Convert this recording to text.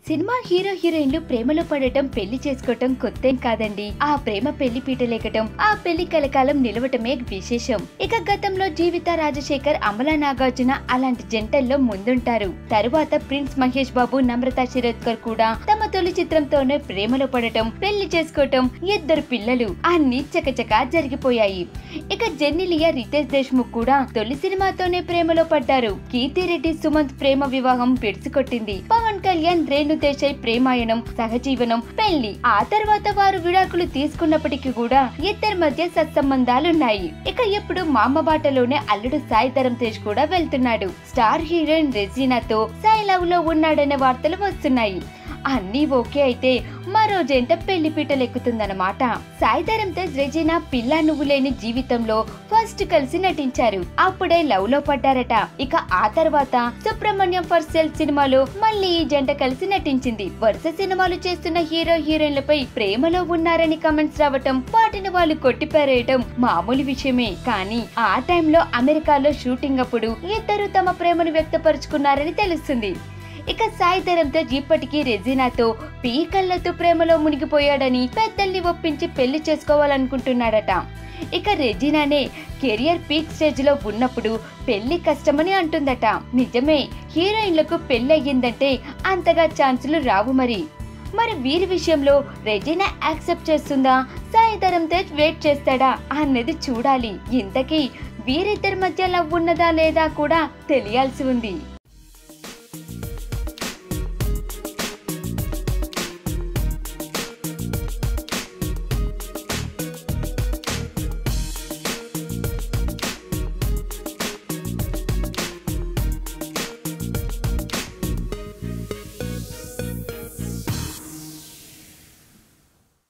cinema hero హీరోయిన్లు ప్రేమలో పడటం పెళ్లి చేసుకోవటం కొత్తేం కాదండి ఆ ప్రేమ పెళ్లి పీటలేకటం ఆ పెళ్లి కలకాలం నిలవటమే విశేషం ఇక గతంలో జీవిత రాజశేఖర్ అమలా నాగార్జున అలాంటి జంటల్లో ముందుంటారు తరువాత ప్రిన్స్ మహేష్ బాబు నమ్రత శిరోద్కర్ కూడా తమ తొలి చిత్రంతోనే ప్రేమలో పడటం పెళ్లి చేసుకోవటం ఇద్దరు పిల్లలు అన్ని చకచకా జరిగిపోయాయి ఇక జెన్నిలియా రితేష్ దేశ్ముఖ్ కూడా తొలి సినిమాతోనే ప్రేమలో పడ్డారు కీర్తిరెడ్డి సుమంత్ ప్రేమ వివాహం పెడిసికొట్టింది పవన్ కళ్యాణ్ రేణు దేశాయ్ ప్రేమాయణం సహజీవనం పెళ్లి ఆ తర్వాత వారు విడాకులు తీసుకున్నప్పటికీ కూడా ఇద్దరి మధ్య సత్సంబంధాలున్నాయి ఇక ఇప్పుడు మామ బాటలోనే అల్లుడు సాయి ధరం తేజ్ కూడా వెళ్తున్నాడు స్టార్ హీరోయిన్ రెజీనాతో సాయి లవ్ లో ఉన్నాడనే వార్తలు వస్తున్నాయి అన్నీ ఓకే అయితే మరో జంట పెళ్లి పీటలెక్కుతుందన్నమాట సాయిధరం తేజ్ రెజీనా పిల్ల నువ్వు లేని జీవితంలో ఫస్ట్ కలిసి నటించారు అప్పుడే లవ్ లో పడ్డారట ఇక ఆ తర్వాత సుబ్రహ్మణ్యం ఫర్ సెల్ సినిమాలో మళ్ళీ ఈ జంట కలిసి నటించింది వరుస సినిమాలు చేస్తున్న హీరో హీరోయిన్లపై ప్రేమలో ఉన్నారని కమెంట్స్ రావటం వాటిని వాళ్ళు కొట్టిపారేయటం మామూలు విషయమే కానీ ఆ టైంలో అమెరికాలో షూటింగ్ అప్పుడు ఇద్దరు తమ ప్రేమను వ్యక్తపరుచుకున్నారని తెలుస్తుంది ఇక సాయి ధరంతో ఇప్పటికీ రెజీనాతో పీకళ్లతో ప్రేమలో మునిగిపోయాడని పెద్దల్ని ఒప్పించి పెళ్లి చేసుకోవాలనుకుంటున్నాడట ఇక రెజీనానే కెరియర్ పీక్ స్టేజ్ లో ఉన్నప్పుడు పెళ్లి కష్టమని అంటుందట నిజమే హీరోయిన్లకు పెళ్లి అయ్యిందంటే అంతగా ఛాన్సులు రావు మరి మరి వీరి విషయంలో రెజీనా యాక్సెప్ట్ చేస్తుందా సాయి ధరం తేజ్ వెయిట్ చేస్తాడా అన్నది చూడాలి ఇంతకీ వీరిద్దరి మధ్య లవ్ ఉన్నదా లేదా కూడా తెలియాల్సి ఉంది